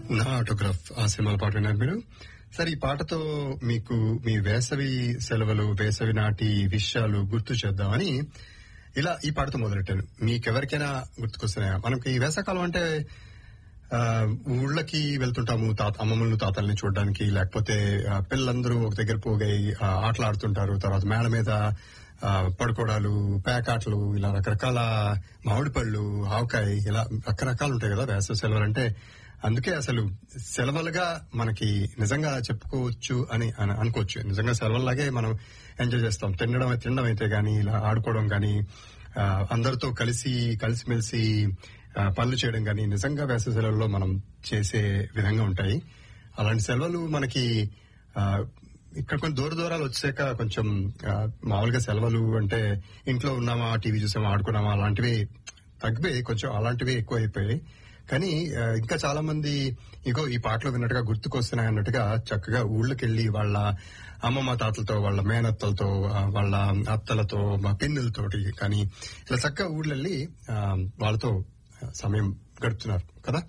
నా ఆటోగ్రాఫ్ ఆ సినిమాల పాట విన్నారు మీరు సరే ఈ పాటతో మీకు మీ వేసవి సెలవులు వేసవి నాటి విషయాలు గుర్తు చేద్దామని ఇలా ఈ పాటతో మొదలెట్టాను మీకెవరికైనా గుర్తుకొస్తున్నాయా మనకి ఈ వేసవకాలం అంటే ఆ, ఊళ్ళకి వెళ్తుంటాము తాత అమ్మమ్మలను తాతల్ని చూడడానికి లేకపోతే ఆ, పిల్లలందరూ ఒక దగ్గర పోగై ఆ, ఆటలాడుతుంటారు తర్వాత మేడ మీద ఆ, పడుకోవడాలు పేకాటలు ఇలా రకరకాల మామిడి పళ్ళు ఆవకాయ ఇలా రకరకాలు ఉంటాయి కదా వేసవి సెలవులు అంటే అందుకే అసలు సెలవులుగా మనకి నిజంగా చెప్పుకోవచ్చు అని అని అనుకోవచ్చు నిజంగా సెలవుల్లాగే మనం ఎంజాయ్ చేస్తాం తినడం తినడం అయితే గానీ ఇలా ఆడుకోవడం గానీ ఆ, అందరితో కలిసి కలిసిమెలిసి ఆ, పనులు చేయడం గానీ నిజంగా వేసవి సెలవుల్లో మనం చేసే విధంగా ఉంటాయి అలాంటి సెలవులు మనకి ఆ, ఇక్కడ కొంచెం దూర దూరాలు వచ్చాక కొంచెం ఆ, మామూలుగా సెలవులు అంటే ఇంట్లో ఉన్నామా టీవీ చూసామా ఆడుకున్నామా అలాంటివి తగ్గిపోయి కొంచెం అలాంటివి ఎక్కువ అయిపోయాయి కానీ ఆ, ఇంకా చాలా మంది ఇగో ఈ పాటలో విన్నట్టుగా గుర్తుకొస్తున్నాయి అన్నట్టుగా చక్కగా ఊళ్ళకెళ్లి వాళ్ళ అమ్మమ్మ తాతలతో వాళ్ళ మేనత్తలతో ఆ, వాళ్ళ అత్తలతో మా పిన్నులతోటి కానీ ఇలా చక్కగా ఊళ్ళెళ్ళి ఆ, వాళ్ళతో సమయం గడుపుతున్నారు కదా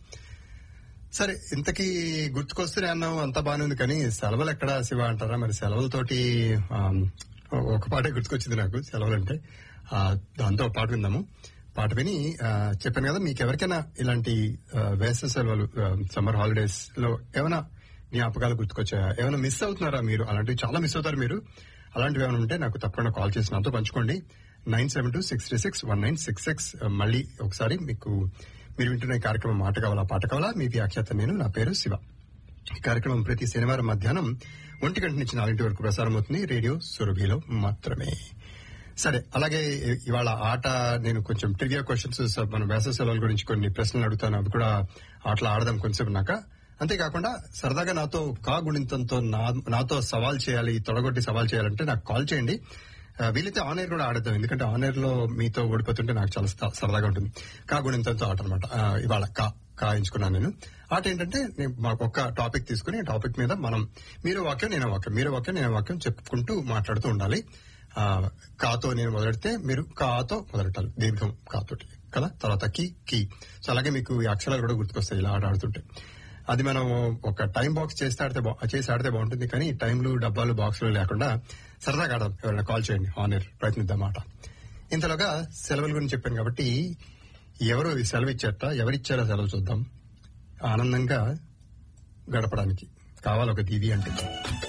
సరే ఇంతకీ గుర్తుకొస్తూనే అన్నాం అంతా బానే ఉంది కానీ సెలవులు ఎక్కడా శివ అంటారా మరి సెలవులతోటి ఆ, ఒక పాటే గుర్తుకొచ్చింది నాకు సెలవులంటే ఆ, దాంతో ఒక పాట విందాము పాట విని ఆ, చెప్పాను కదా మీకు ఎవరికైనా ఇలాంటి ఆ, వేసవి సెలవులు సమ్మర్ హాలిడేస్ లో ఏమైనా జ్ఞాపకాలు గుర్తుకొచ్చాయా ఏమైనా మిస్ అవుతున్నారా మీరు అలాంటివి చాలా మిస్ అవుతారు మీరు అలాంటివి ఏమైనా ఉంటే నాకు తప్పకుండా కాల్ చేసి నాతో పంచుకోండి nine seven two six three six one nine six six మళ్ళీ ఒకసారి మీకు మీరు వింటున్న ఈ కార్యక్రమం మాట కావాలా పాట కావాలా మీ వ్యాఖ్యాత నేను నా పేరు శివ ఈ కార్యక్రమం ప్రతి శనివారం మధ్యాహ్నం ఒంటి గంట నుంచి నాలుగింటి వరకు ప్రసారం అవుతుంది రేడియో సురభిలో మాత్రమే సరే అలాగే ఇ- ఇవాళ ఆట నేను కొంచెం ట్రివియా క్వశ్చన్స్ మన వేసవ సెలవుల గురించి కొన్ని ప్రశ్నలు అడుగుతాను అవి కూడా ఆటలు ఆడదాం కొంచెం నాక అంతేకాకుండా సరదాగా నాతో కా గుణింతంతో నా- నాతో సవాల్ చేయాలి తొడగొట్టి సవాల్ చేయాలంటే నాకు కాల్ చేయండి ఆ, వీలైతే ఆన్ ఎయిర్ కూడా ఆడతాం ఎందుకంటే ఆన్ ఎయిర్ లో మీతో ఓడిపోతుంటే నాకు చాలా స- సరదాగా ఉంటుంది కా గుణింతంతో ఆట అనమాట ఇవాళ కా కా ఎంచుకున్నాను నేను ఆట ఏంటంటే నేను మాకు ఒక టాపిక్ తీసుకుని ఆ టాపిక్ మీద మనం మీరు వాక్యం నేను వాక్యం మీరు వాక్యం నేను వాక్యం చెప్పుకుంటూ మాట్లాడుతూ ఉండాలి ఆ, కాతో నేను మొదలెడితే మీరు కాతో మొదలెట్టాలి దీర్ఘం కాతోటి కదా తర్వాత కి కీ సో అలాగే మీకు ఈ అక్షరాలు కూడా గుర్తుకొస్తాయి ఇలా ఆట ఆడుతుంటే అది మనం ఒక టైం బాక్స్ చేస్తే ఆడితే బా- చేసి ఆడితే బాగుంటుంది కానీ టైంలు డబ్బాలు బాక్సులు లేకుండా సరదాగా ఆడదాం ఎవరైనా కాల్ చేయండి ఆనర్ ప్రయత్నిద్దాం మాట ఇంతలోగా సెలవుల గురించి చెప్పాను కాబట్టి ఎవరు ఈ సెలవు ఇచ్చారట ఎవరిచ్చారో సెలవు చూద్దాం ఆనందంగా గడపడానికి కావాలి ఒక దీవి అంటే